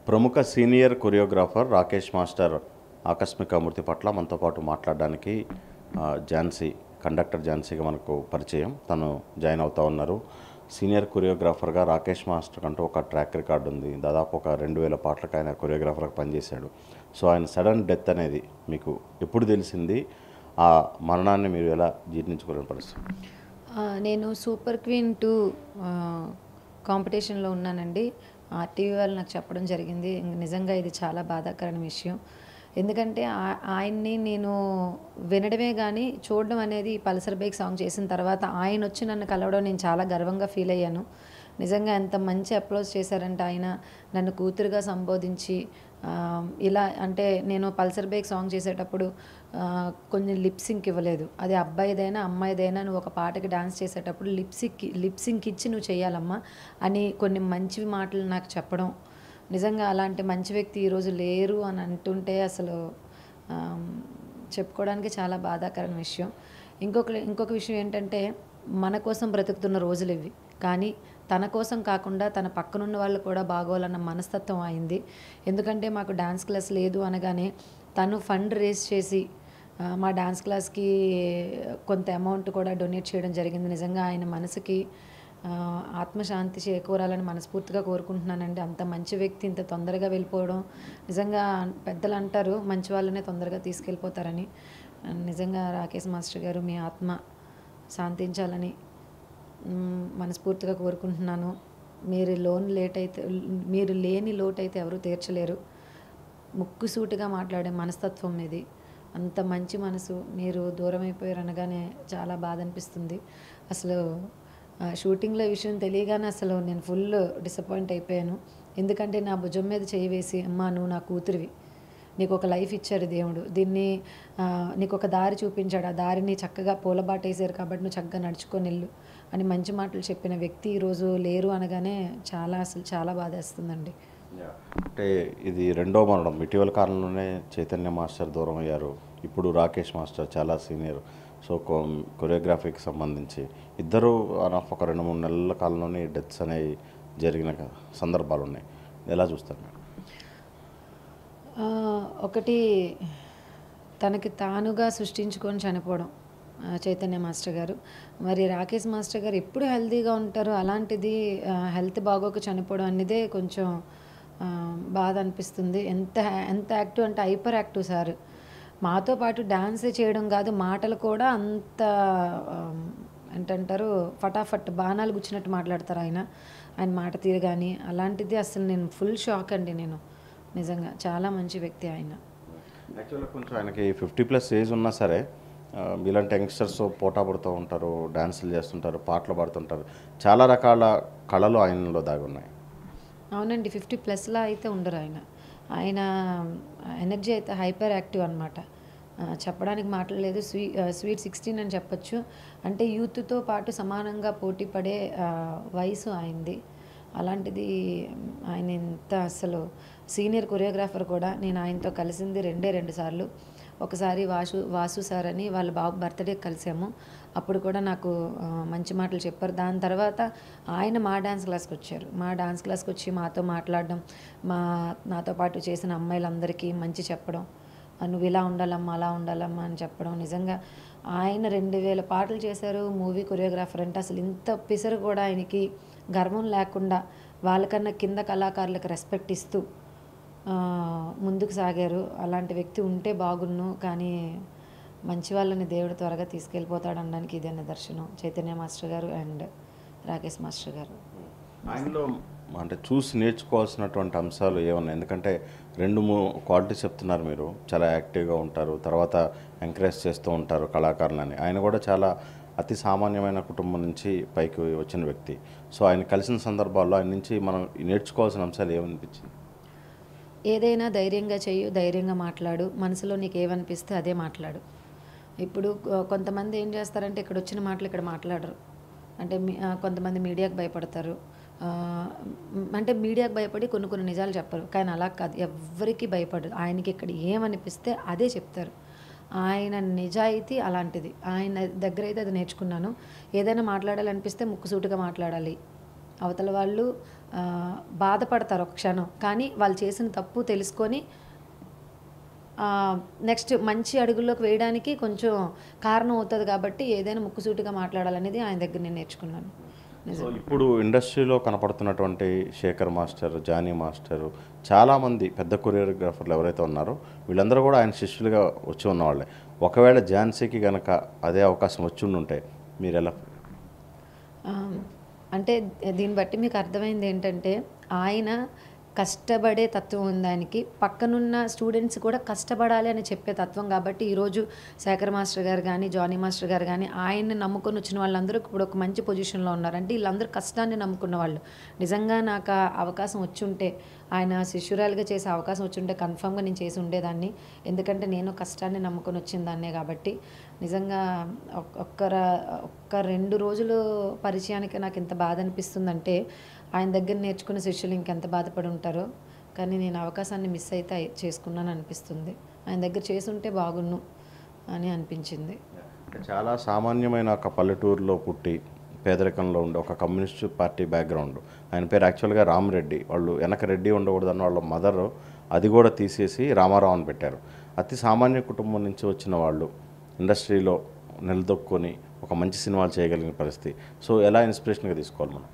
ప్రముఖ senior choreographer Rakesh master ఆకస్మిక మృతి పట్ల మనతో పాటు మాట్లాడడానికి ఆ, ఝాన్సీ కండక్టర్ ఝాన్సీగా మనకు పరిచయం తను జాయిన్ అవుతా ఉన్నారు సీనియర్ కొరియోగ్రాఫర్గా రాకేష్ మాస్టర్ అంటూ ఒక ట్రాక్ రికార్డు ఉంది దాదాపు ఒక రెండు వేల పాటలకు ఆయన కొరియోగ్రాఫర్గా పనిచేశాడు సో ఆయన సడన్ డెత్ అనేది మీకు ఎప్పుడు తెలిసింది ఆ మరణాన్ని మీరు ఎలా జీర్ణించుకోలేని పరిస్థితి ఆ, నేను సూపర్ క్వీన్ టూ కాంపిటీషన్లో ఉన్నానండి ఆర్టీవీ వాళ్ళు నాకు చెప్పడం జరిగింది ఇంక నిజంగా ఇది చాలా బాధాకరమైన విషయం ఎందుకంటే ఆ- ఆయన్ని నేను వినడమే కానీ చూడడం అనేది ఈ పల్సర్ బైక్ సాంగ్ చేసిన తర్వాత ఆయన వచ్చి నన్ను కలవడం నేను చాలా గర్వంగా ఫీల్ అయ్యాను నిజంగా ఎంత మంచి అప్రోచ్ చేశారంటే ఆయన నన్ను కూతురుగా సంబోధించి ఆ, ఇలా అంటే నేను పల్సర్ బైక్ సాంగ్ చేసేటప్పుడు ఆ, కొంచెం లిప్సింక్ ఇవ్వలేదు అది అబ్బాయిదైనా అమ్మాయిదైనా నువ్వు ఒక పాటకి డాన్స్ చేసేటప్పుడు లిప్సింక్ లిప్సింక్ ఇచ్చి నువ్వు చేయాలమ్మా అని కొన్ని మంచి మాటలు నాకు చెప్పడం నిజంగా అలాంటి మంచి వ్యక్తి ఈరోజు లేరు అని అంటుంటే అసలు ఆమ్, చెప్పుకోవడానికి చాలా బాధాకరమైన విషయం ఇంకొక ఇంకొక విషయం ఏంటంటే మన కోసం బ్రతుకుతున్న రోజులు ఇవి కానీ తన కోసం కాకుండా తన పక్కనున్న వాళ్ళు కూడా బాగోవాలన్న మనస్తత్వం అయింది ఎందుకంటే మాకు డాన్స్ క్లాస్ లేదు అనగానే తను ఫండ్ రేస్ చేసి ఆ, మా డాన్స్ క్లాస్కి కొంత అమౌంట్ కూడా డొనేట్ చేయడం జరిగింది నిజంగా ఆయన మనసుకి ఆ, ఆత్మశాంతి చేకూరాలని మనస్ఫూర్తిగా కోరుకుంటున్నానండి అంత మంచి వ్యక్తి ఇంత తొందరగా వెళ్ళిపోవడం నిజంగా పెద్దలు అంటారు మంచి వాళ్ళనే తొందరగా తీసుకెళ్ళిపోతారని ఆ, నిజంగా రాకేష్ మాస్టర్ గారు మీ ఆత్మ శాంతించాలని మ్, మనస్ఫూర్తిగా కోరుకుంటున్నాను మీరు లోన్ లేట్ అయితే మీరు లేని లోటు అయితే ఎవరు తీర్చలేరు ముక్కుసూటిగా మాట్లాడే మనస్తత్వం ఇది అంత మంచి మనసు మీరు దూరం అయిపోయారు అనగానే చాలా బాధ అనిపిస్తుంది అసలు ఆ, షూటింగ్లో ఈ విషయం తెలియగానే అసలు నేను ఫుల్ డిసప్పాయింట్ అయిపోయాను ఎందుకంటే నా భుజం మీద చేయి వేసి అమ్మా నువ్వు నా కూతురివి నీకు ఒక లైఫ్ ఇచ్చాడు దేవుడు దీన్ని ఆ, నీకు ఒక దారి చూపించాడు ఆ దారిని చక్కగా పూలబాటేసారు కాబట్టి నువ్వు చక్కగా నడుచుకొని వెళ్ళు అని మంచి మాటలు చెప్పిన వ్యక్తి ఈరోజు లేరు అనగానే చాలా అసలు చాలా బాధేస్తుందండి అంటే ఇది రెండో మరణం ఇటీవల కాలంలోనే చైతన్య మాస్టర్ దూరం అయ్యారు ఇప్పుడు రాకేష్ మాస్టర్ చాలా సీనియర్ సో కొ- కొరియోగ్రఫీకి సంబంధించి ఇద్దరు ఆన్ ఒక రెండు మూడు నెలల కాలంలోనే డెత్స్ అనేవి జరిగిన క- సందర్భాలు ఉన్నాయి ఎలా చూస్తారు మేడం ఆ, ఒకటి తనకి తానుగా సృష్టించుకొని చనిపోవడం ఆ, చైతన్య మాస్టర్ గారు మరి రాకేష్ మాస్టర్ గారు ఎప్పుడు హెల్తీగా ఉంటారు అలాంటిది హెల్త్ బాగోక చనిపోవడం అనేదే కొంచెం ఆ, బాధ అనిపిస్తుంది ఎంత ఎంత యాక్టివ్ అంటే హైపర్ యాక్టివ్ సార్ మాతో పాటు డాన్స్ చేయడం కాదు మాటలు కూడా అంత ఆ, ఏంటంటారు ఫటాఫట్ బాణాలు గుచ్చినట్టు మాట్లాడతారు ఆయన ఆయన మాట తీరు కానీ అలాంటిది అసలు నేను ఫుల్ షాక్ అండి నేను నిజంగా చాలా మంచి వ్యక్తి ఆయన యాక్చువల్గా కొంచెం ఆయనకి ఫిఫ్టీ ప్లస్ ఏజ్ ఉన్నా సరే ఆ, ఇలాంటి యంగ్స్టర్స్ పోటా పడుతూ ఉంటారు డాన్సులు చేస్తుంటారు పాటలు పాడుతుంటారు చాలా రకాల కళలు ఆయనలో దాగి ఉన్నాయి అవునండి ఫిఫ్టీ ప్లస్లా అయితే ఉండరు ఆయన ఆయన ఎనర్జీ అయితే హైపర్ యాక్టివ్ అనమాట చెప్పడానికి మాటలు లేదు స్వీ స్వీట్ సిక్స్టీన్ అని చెప్పొచ్చు అంటే యూత్తో పాటు సమానంగా పోటీ పడే ఆ, వయసు ఆయనది అలాంటిది ఆయన ఇంత అసలు సీనియర్ కొరియోగ్రాఫర్ కూడా నేను ఆయనతో కలిసింది రెండే రెండు సార్లు ఒకసారి వాసు వాసు సార్ అని వాళ్ళ బాబు బర్త్డే కలిసాము అప్పుడు కూడా నాకు ఆ, మంచి మాటలు చెప్పారు దాని తర్వాత ఆయన మా డాన్స్ క్లాస్కి వచ్చారు మా డాన్స్ క్లాస్కి వచ్చి మాతో మాట్లాడడం మా నాతో పాటు చేసిన అమ్మాయిలందరికీ మంచి చెప్పడం "ఆ, నువ్వు ఇలా ఉండాలమ్మా అలా ఉండాలమ్మా అని చెప్పడం నిజంగా ఆయన రెండు వేల పాటలు చేశారు మూవీ కొరియోగ్రాఫర్ అంటే అసలు ఇంత పిసరు కూడా ఆయనకి గర్వం లేకుండా వాళ్ళకన్నా కింద కళాకారులకు రెస్పెక్ట్ ఇస్తూ ఆ, ముందుకు సాగారు అలాంటి వ్యక్తి ఉంటే బాగున్ను కానీ మంచి వాళ్ళని దేవుడు త్వరగా తీసుకెళ్ళిపోతాడు అనడానికి ఇదే నిదర్శనం Chaitanya master garu and Rakesh master garu ఆయనలో అంటే చూసి నేర్చుకోవాల్సినటువంటి అంశాలు ఏమన్నాయి ఎందుకంటే రెండు మూ క్వాలిటీస్ చెప్తున్నారు మీరు చాలా యాక్టివ్గా ఉంటారు తర్వాత ఎంకరేజ్ చేస్తూ ఉంటారు కళాకారులని ఆయన కూడా చాలా అతి సామాన్యమైన కుటుంబం నుంచి పైకి వచ్చిన వ్యక్తి సో ఆయన కలిసిన సందర్భాల్లో ఆయన నుంచి మనం నేర్చుకోవాల్సిన అంశాలు ఏమనిపించింది ఏదైనా ధైర్యంగా చెయ్యు ధైర్యంగా మాట్లాడు మనసులో నీకు ఏమనిపిస్తే అదే మాట్లాడు ఇప్పుడు కొ- కొంతమంది ఏం చేస్తారంటే ఇక్కడ వచ్చిన మాటలు ఇక్కడ మాట్లాడరు అంటే మీ- ఆ, కొంతమంది మీడియాకు భయపడతారు ఆ, మ్, అంటే మీడియాకు భయపడి కొన్ని కొన్ని నిజాలు చెప్పరు కానీ అలా కాదు ఎవ్వరికి భయపడరు ఆయనకి ఇక్కడ ఏమనిపిస్తే అదే చెప్తారు ఆయన నిజాయితీ అలాంటిది ఆయన దగ్గర అయితే అది నేర్చుకున్నాను ఏదైనా మాట్లాడాలనిపిస్తే ముక్కుసూటిగా మాట్లాడాలి అవతల వాళ్ళు ఆ, బాధపడతారు ఒక క్షణం కానీ వాళ్ళు చేసిన తప్పు తెలుసుకొని నెక్స్ట్ మంచి అడుగుల్లోకి వేయడానికి కొంచెం కారణం అవుతుంది కాబట్టి ఏదైనా ముక్కుసూటిగా మాట్లాడాలనేది ఆయన దగ్గర నేను నేర్చుకున్నాను సో ఇప్పుడు ఇండస్ట్రీలో కనపడుతున్నటువంటి శేఖర్ మాస్టర్ జానీ మాస్టర్ చాలామంది పెద్ద కొరియోగ్రాఫర్లు ఎవరైతే ఉన్నారో వీళ్ళందరూ కూడా ఆయన శిష్యులుగా వచ్చి ఉన్నవాళ్ళే ఒకవేళ ఝాన్సీకి గనక అదే అవకాశం వచ్చి ఉంటే మీరు ఎలా ఆ, అంటే దీన్ని బట్టి మీకు అర్థమైంది ఏంటంటే ఆయన కష్టపడే తత్వం ఉంది ఆయనకి పక్కనున్న స్టూడెంట్స్ కూడా కష్టపడాలి అని చెప్పే తత్వం కాబట్టి ఈరోజు శేఖర్ మాస్టర్ గారు కానీ జానీ మాస్టర్ గారు కానీ ఆయన్ని నమ్ముకొని వచ్చిన వాళ్ళందరూ ఇప్పుడు ఒక మంచి పొజిషన్లో ఉన్నారు అంటే వీళ్ళందరూ కష్టాన్ని నమ్ముకున్న వాళ్ళు నిజంగా నాకు ఆ అవకాశం వచ్చి ఉంటే ఆయన శిష్యురాలుగా చేసే అవకాశం వచ్చి ఉంటే కన్ఫామ్గా నేను చేసి ఉండేదాన్ని ఎందుకంటే నేను కష్టాన్ని నమ్ముకొని వచ్చిన దాన్నే కాబట్టి నిజంగా ఒక్- ఒక్క ర- ఒక్క రెండు రోజులు పరిచయానికి నాకు ఇంత బాధ అనిపిస్తుందంటే ఆయన దగ్గర నేర్చుకున్న శిష్యులు ఇంకెంత బాధపడి ఉంటారో కానీ నేను అవకాశాన్ని మిస్ అయితే అయి- చేసుకున్నాను అనిపిస్తుంది ఆయన దగ్గర చేసి ఉంటే బాగున్ను అని అనిపించింది చాలా సామాన్యమైన ఒక పల్లెటూరులో పుట్టి పేదరికంలో ఉండే ఒక కమ్యూనిస్ట్ పార్టీ బ్యాక్గ్రౌండ్ ఆయన పేరు యాక్చువల్గా రామరెడ్డి వాళ్ళు వెనక రెడ్డి ఉండకూడదని వాళ్ళ మదర్ అది కూడా తీసేసి రామారావు అని పెట్టారు అతి సామాన్య కుటుంబం నుంచి వచ్చిన వాళ్ళు ఇండస్ట్రీలో నిలదొక్కుని ఒక మంచి సినిమాలు చేయగలిగిన పరిస్థితి సో ఎలా ఇన్స్పిరేషన్గా తీసుకోవాలి మనం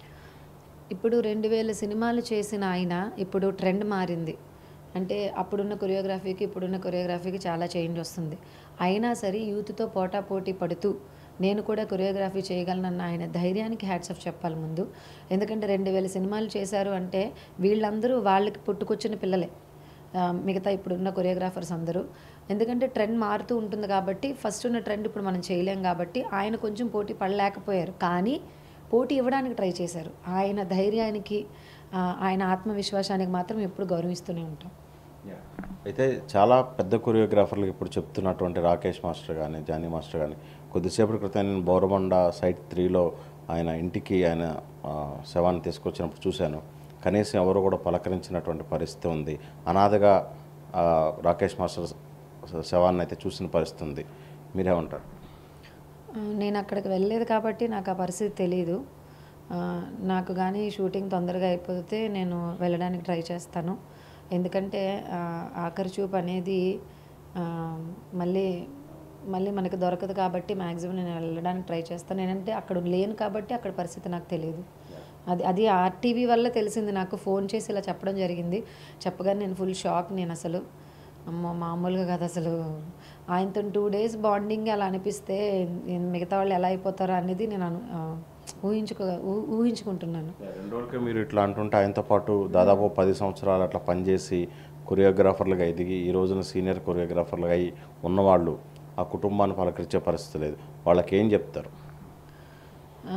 ఇప్పుడు రెండు వేల సినిమాలు చేసిన ఆయన ఇప్పుడు ట్రెండ్ మారింది అంటే అప్పుడున్న కొరియోగ్రఫీకి ఇప్పుడున్న కొరియోగ్రఫీకి చాలా చేంజ్ వస్తుంది అయినా సరే యూత్తో పోటా పోటీ పడుతూ నేను కూడా కొరియోగ్రఫీ చేయగలనన్న ఆయన ధైర్యానికి హ్యాట్సప్ చెప్పాలి ముందు ఎందుకంటే రెండు వేల సినిమాలు చేశారు అంటే వీళ్ళందరూ వాళ్ళకి పుట్టుకొచ్చిన పిల్లలే ఆ, మిగతా ఇప్పుడున్న కొరియోగ్రాఫర్స్ అందరూ ఎందుకంటే ట్రెండ్ మారుతూ ఉంటుంది కాబట్టి ఫస్ట్ ఉన్న ట్రెండ్ ఇప్పుడు మనం చేయలేం కాబట్టి ఆయన కొంచెం పోటీ పడలేకపోయారు కానీ పోటీ ఇవ్వడానికి ట్రై చేశారు ఆయన ధైర్యానికి ఆ, ఆయన ఆత్మవిశ్వాసానికి మాత్రం ఎప్పుడు గౌరవిస్తూనే ఉంటాం అయితే చాలా పెద్ద కొరియోగ్రాఫర్లకు ఇప్పుడు చెప్తున్నటువంటి రాకేష్ మాస్టర్ కానీ జానీ మాస్టర్ కానీ కొద్దిసేపటి క్రితం నేను బోరబండ సైట్ త్రీలో ఆయన ఇంటికి ఆయన ఆ, శవాన్ని తీసుకొచ్చినప్పుడు చూశాను కనీసం ఎవరు కూడా పలకరించినటువంటి పరిస్థితి ఉంది అనాథగా ఆ, రాకేష్ మాస్టర్ శ- శవాన్ని అయితే చూసిన పరిస్థితి ఉంది మీరేమంటారు ఆ, నేను అక్కడికి వెళ్ళలేదు కాబట్టి నాకు ఆ పరిస్థితి తెలియదు ఆ, నాకు కానీ షూటింగ్ తొందరగా అయిపోతే నేను వెళ్ళడానికి ట్రై చేస్తాను ఎందుకంటే ఆ, ఆఖరి చూపు అనేది ఆ, మళ్ళీ మళ్ళీ మనకి దొరకదు కాబట్టి మ్యాక్సిమం నేను వెళ్ళడానికి ట్రై చేస్తాను నేనంటే అక్కడ లేను కాబట్టి అక్కడ పరిస్థితి నాకు తెలియదు అది అది ఆర్టీవీ వల్ల తెలిసింది నాకు ఫోన్ చేసి ఇలా చెప్పడం జరిగింది చెప్పగానే నేను ఫుల్ షాక్ నేను అసలు అమ్మో మామూలుగా కాదు అసలు ఆయనతో టూ డేస్ బాండింగ్ అలా అనిపిస్తే నేను మిగతా వాళ్ళు ఎలా అయిపోతారో అనేది నేను అను ఆ, ఊహించుకో ఊ- ఊహించుకుంటున్నాను రెండు రోజులకే మీరు ఇట్లా అంటుంటే ఆయనతో పాటు దాదాపు పది సంవత్సరాలు అట్లా పనిచేసి కొరియోగ్రాఫర్లుగా ఎదిగి ఈ రోజున సీనియర్ కొరియోగ్రాఫర్లుగా అయి ఉన్నవాళ్ళు ఆ కుటుంబాన్ని పలకరించే పరిస్థితి లేదు వాళ్ళకి ఏం చెప్తారు ఆ,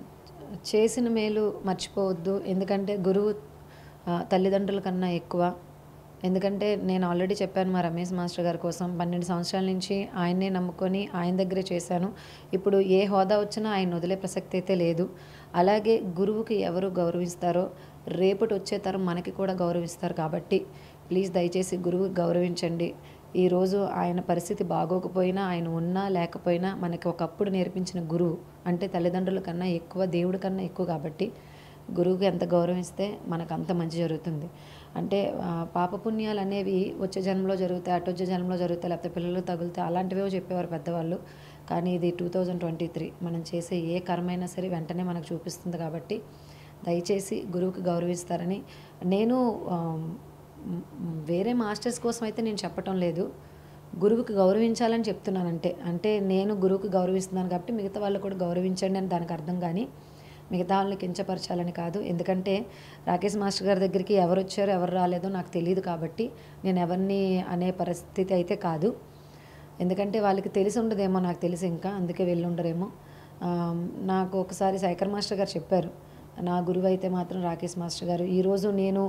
చేసిన మేలు మర్చిపోవద్దు ఎందుకంటే గురువు ఆ, తల్లిదండ్రుల కన్నా ఎక్కువ ఎందుకంటే నేను ఆల్రెడీ చెప్పాను మా రమేష్ మాస్టర్ గారి కోసం పన్నెండు సంవత్సరాల నుంచి ఆయన్నే నమ్ముకొని ఆయన దగ్గరే చేశాను ఇప్పుడు ఏ హోదా వచ్చినా ఆయన వదిలే ప్రసక్తి అయితే లేదు అలాగే గురువుకి ఎవరు గౌరవిస్తారో రేపటి వచ్చే తరం మనకి కూడా గౌరవిస్తారు కాబట్టి ప్లీజ్ దయచేసి గురువు గౌరవించండి ఈరోజు ఆయన పరిస్థితి బాగోకపోయినా ఆయన ఉన్నా లేకపోయినా మనకి ఒకప్పుడు నేర్పించిన గురువు అంటే తల్లిదండ్రుల కన్నా ఎక్కువ దేవుడి కన్నా ఎక్కువ కాబట్టి గురువుకి ఎంత గౌరవిస్తే మనకు అంత మంచి జరుగుతుంది అంటే ఆ, పాపపుణ్యాలు అనేవి వచ్చే జన్మలో జరుగుతాయి అటు వచ్చే జన్మలో జరుగుతాయి లేకపోతే పిల్లలు తగులుతాయి అలాంటివే చెప్పేవారు పెద్దవాళ్ళు కానీ ఇది టూ థౌజండ్ ట్వంటీ త్రీ మనం చేసే ఏ కర్మైనా సరే వెంటనే మనకు చూపిస్తుంది కాబట్టి దయచేసి గురువుకి గౌరవిస్తారని నేను ఆ, మ్, మ్, వేరే మాస్టర్స్ కోసం అయితే నేను చెప్పటం లేదు గురువుకి గౌరవించాలని చెప్తున్నాను అంటే అంటే నేను గురువుకి గౌరవిస్తున్నాను కాబట్టి మిగతా వాళ్ళు కూడా గౌరవించండి అని దానికి అర్థం కానీ మిగతా వాళ్ళని కించపరచాలని కాదు ఎందుకంటే రాకేష్ మాస్టర్ గారి దగ్గరికి ఎవరు వచ్చారో ఎవరు రాలేదో నాకు తెలియదు కాబట్టి నేను ఎవరిని అనే పరిస్థితి అయితే కాదు ఎందుకంటే వాళ్ళకి తెలిసి ఉండదేమో నాకు తెలిసి ఇంకా అందుకే వెళ్ళి ఉండరేమో ఆ, నాకు ఒకసారి శేఖర్ మాస్టర్ గారు చెప్పారు నా గురువు అయితే మాత్రం రాకేష్ మాస్టర్ గారు ఈరోజు నేను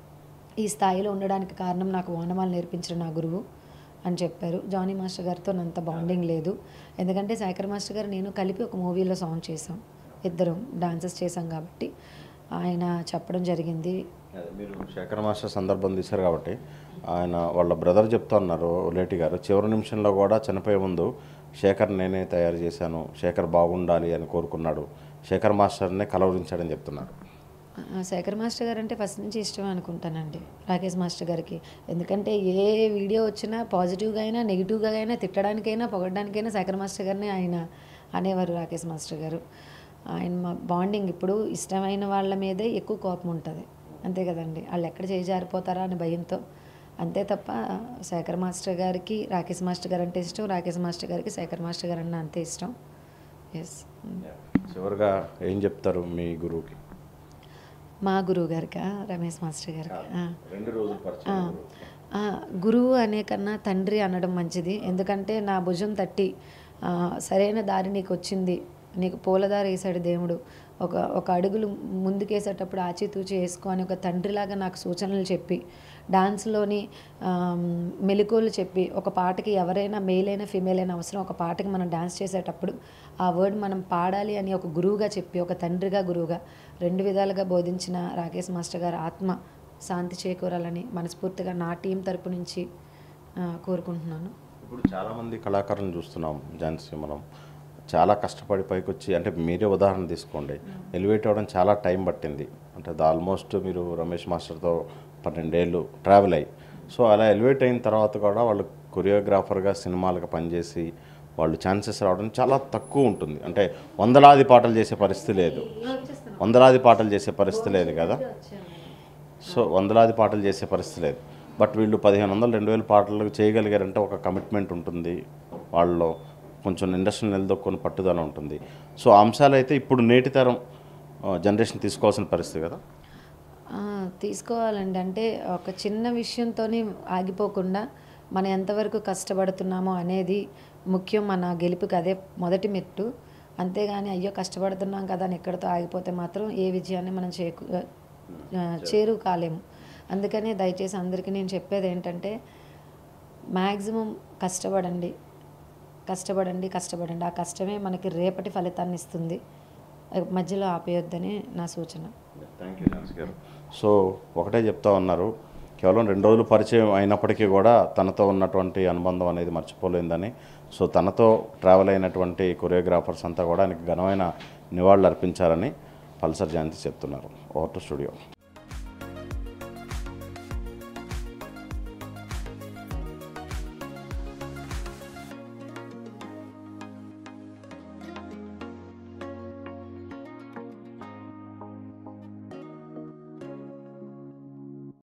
ఈ స్థాయిలో ఉండడానికి కారణం నాకు ఓనమాలు నేర్పించిన నా గురువు అని చెప్పారు జానీ మాస్టర్ గారితో అంత బాండింగ్ లేదు ఎందుకంటే శేఖర్ మాస్టర్ గారు నేను కలిపి ఒక మూవీలో సాంగ్ చేసాం ఇద్దరం డాన్సెస్ చేసాం కాబట్టి ఆయన చెప్పడం జరిగింది అదే మీరు శేఖర్ మాస్టర్ సందర్భం తీశారు కాబట్టి ఆయన వాళ్ళ బ్రదర్ చెప్తా ఉన్నారు లేటి గారు చివరి నిమిషంలో కూడా చనిపోయే ముందు శేఖర్ నేనే తయారు చేశాను శేఖర్ బాగుండాలి అని కోరుకున్నాడు శేఖర్ మాస్టర్నే కలవరించాడని చెప్తున్నారు ఆ, శేఖర్ మాస్టర్ గారు అంటే ఫస్ట్ నుంచి ఇష్టం అనుకుంటానండి రాకేష్ మాస్టర్ గారికి ఎందుకంటే ఏ వీడియో వచ్చినా పాజిటివ్గా అయినా నెగిటివ్గా అయినా తిట్టడానికైనా పొగడడానికైనా శేఖర్ మాస్టర్ గారిని ఆయన అనేవారు రాకేష్ మాస్టర్ గారు ఆయన మా బాండింగ్ ఇప్పుడు ఇష్టమైన వాళ్ళ మీదే ఎక్కువ కోపం ఉంటుంది అంతే కదండి వాళ్ళు ఎక్కడ చేయి జారిపోతారా అని భయంతో అంతే తప్ప శేఖర్ మాస్టర్ గారికి రాకేష్ మాస్టర్ గారు అంటే ఇష్టం రాకేష్ మాస్టర్ గారికి శేఖర్ మాస్టర్ గారు అన్న అంతే ఇష్టం ఎస్ చివరిగా ఏం చెప్తారు మీ గురువుకి మా గురువు గారికా రమేష్ మాస్టర్ గారికి ఆ. రెండు రోజులు ఆ, ఆ, గురువు అనే కన్నా తండ్రి అనడం మంచిది ఎందుకంటే నా భుజం తట్టి ఆ, సరైన దారి నీకు వచ్చింది నీకు పూలదారి వేసాడు దేవుడు ఒక ఒక అడుగులు ముందుకేసేటప్పుడు ఆచితూచి వేసుకో అని ఒక తండ్రిలాగా నాకు సూచనలు చెప్పి డాన్స్లోని మెలకువలు చెప్పి ఒక పాటకి ఎవరైనా మేల్ అయినా ఫీమేల్ అయినా అవసరం ఒక పాటకి మనం డాన్స్ చేసేటప్పుడు ఆ వర్డ్ మనం పాడాలి అని ఒక గురువుగా చెప్పి ఒక తండ్రిగా గురువుగా రెండు విధాలుగా బోధించిన రాకేష్ మాస్టర్ గారి ఆత్మ శాంతి చేకూరాలని మనస్ఫూర్తిగా నా టీం తరపు నుంచి ఆ, కోరుకుంటున్నాను ఇప్పుడు చాలామంది కళాకారులను చూస్తున్నాం ఝాన్సీ మనం చాలా కష్టపడి పైకి వచ్చి అంటే మీరే ఉదాహరణ తీసుకోండి ఎలివేట్ అవ్వడం చాలా టైం పట్టింది అంటే ఆల్మోస్ట్ మీరు రమేష్ మాస్టర్తో పన్నెండేళ్ళు ట్రావెల్ అయ్యి సో అలా ఎలివేట్ అయిన తర్వాత కూడా వాళ్ళు కొరియోగ్రాఫర్గా సినిమాలకు పనిచేసి వాళ్ళు ఛాన్సెస్ రావడం చాలా తక్కువ ఉంటుంది అంటే వందలాది పాటలు చేసే పరిస్థితి లేదు వందలాది పాటలు చేసే పరిస్థితి లేదు కదా సో వందలాది పాటలు చేసే పరిస్థితి లేదు బట్ వీళ్ళు పదిహేను వందలు రెండు వేల పాటలు చేయగలిగారంటే ఒక కమిట్మెంట్ ఉంటుంది వాళ్ళలో కొంచెం ఇండస్ట్రీ నిలదొక్కుని పట్టుదల ఉంటుంది సో ఆ అంశాలు అయితే ఇప్పుడు నేటి తరం జనరేషన్ తీసుకోవాల్సిన పరిస్థితి కదా ఆ, తీసుకోవాలండి అంటే ఒక చిన్న విషయంతోనే ఆగిపోకుండా మనం ఎంతవరకు కష్టపడుతున్నామో అనేది ముఖ్యం మన గెలుపుకి అదే మొదటి మెట్టు అంతేగాని అయ్యో కష్టపడుతున్నాం కదా అని ఎక్కడితో ఆగిపోతే మాత్రం ఏ విజయాన్ని మనం చేకు ఆ, చేరువ కాలేము అందుకనే దయచేసి అందరికీ నేను చెప్పేది ఏంటంటే మ్యాక్సిమం కష్టపడండి కష్టపడండి కష్టపడండి ఆ కష్టమే మనకి రేపటి ఫలితాన్ని ఇస్తుంది మధ్యలో ఆపేయొద్దని నా సూచన థ్యాంక్ యూ ఝాన్సీ గారు సో ఒకటే చెప్తా ఉన్నారు కేవలం రెండు రోజులు పరిచయం అయినప్పటికీ కూడా తనతో ఉన్నటువంటి అనుబంధం అనేది మర్చిపోలేదని సో తనతో ట్రావెల్ అయినటువంటి కొరియోగ్రాఫర్స్ అంతా కూడా ఆయనకి ఘనమైన నివాళులు అర్పించారని పల్సర్ జయంతి చెప్తున్నారు ఓవర్ టు స్టూడియో